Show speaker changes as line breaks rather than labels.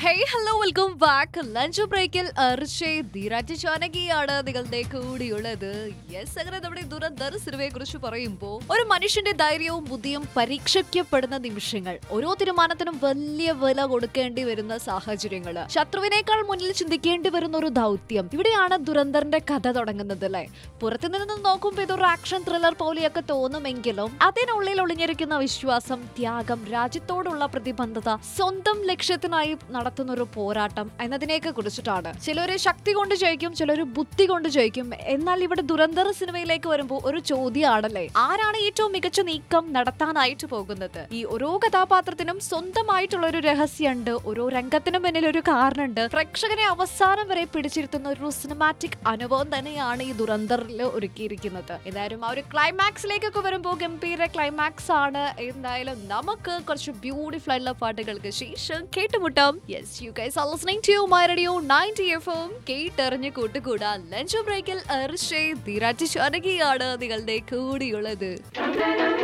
hey hello welcome back lunch ബ്രേക്കിൽ അർഷയ് ധീരാജ് ജാനകിയാണ് നിങ്ങളുടെ കൂടിയുള്ളത് yes അങ്ങനെ നമ്മുടെ ദുരന്തർ സിനിമയെ കുറിച്ച് പറയുമ്പോൾ ഒരു മനുഷ്യന്റെ ധൈര്യവും ബുദ്ധിയും പരീക്ഷിക്കപ്പെടുന്ന നിമിഷങ്ങൾ ഓരോ തീരുമാനത്തിനും വലിയ വില കൊടുക്കേണ്ടി വരുന്ന സാഹചര്യങ്ങൾ ശത്രുവിനേക്കാൾ മുന്നിൽ ചിന്തിക്കേണ്ടി വരുന്ന ഒരു ദൗത്യം ഇവിടെയാണ് ദുരന്തറിന്റെ കഥ തുടങ്ങുന്നത് അല്ലേ പുറത്തു നിന്ന് നോക്കുമ്പോൾ ഇതൊരു ആക്ഷൻ ത്രില്ലർ പോലെയൊക്കെ തോന്നുമെങ്കിലും അതിനുള്ളിൽ ഒളിഞ്ഞിരിക്കുന്ന വിശ്വാസം ത്യാഗം രാജ്യത്തോടുള്ള പ്രതിബദ്ധത സ്വന്തം ലക്ഷ്യത്തിനായി നടത്തുന്ന ഒരു പോരാട്ടം എന്നതിനെയൊക്കെ കുറിച്ചിട്ടാണ് ചിലര് ശക്തി കൊണ്ട് ജയിക്കും ചിലര് ബുദ്ധി കൊണ്ട് ജയിക്കും എന്നാൽ ഇവിടെ ദുരന്തര സിനിമയിലേക്ക് വരുമ്പോൾ ഒരു ചോദ്യമാണല്ലേ ആരാണ് ഏറ്റവും മികച്ച നീക്കം നടത്താനായിട്ട് പോകുന്നത് ഈ ഓരോ കഥാപാത്രത്തിനും സ്വന്തമായിട്ടുള്ള ഒരു രഹസ്യമുണ്ട് ഓരോ രംഗത്തിനും പിന്നിൽ ഒരു കാരണമുണ്ട് പ്രേക്ഷകനെ അവസാനം വരെ പിടിച്ചിരുത്തുന്ന ഒരു സിനിമാറ്റിക് അനുഭവം തന്നെയാണ് ഈ ദുരന്തറിൽ ഒരുക്കിയിരിക്കുന്നത് എന്തായാലും ആ ഒരു ക്ലൈമാക്സിലേക്കൊക്കെ വരുമ്പോൾ ഗംഭീര ക്ലൈമാക്സ് ആണ് എന്തായാലും നമുക്ക് കുറച്ച് ബ്യൂട്ടിഫുൾ ആയിട്ടുള്ള പാട്ടുകൾക്ക് ശേഷം കേട്ടുമുട്ടാം yes you guys are listening to my radio 90 FM കേട്ടറിഞ്ഞ് കൂട്ടുകൂടാ ലഞ്ച് ബ്രേക്കിൽ അർഷേ ധീരാജ് ശാനകിയാണ് നിങ്ങളുടെ കൂടിയുള്ളത്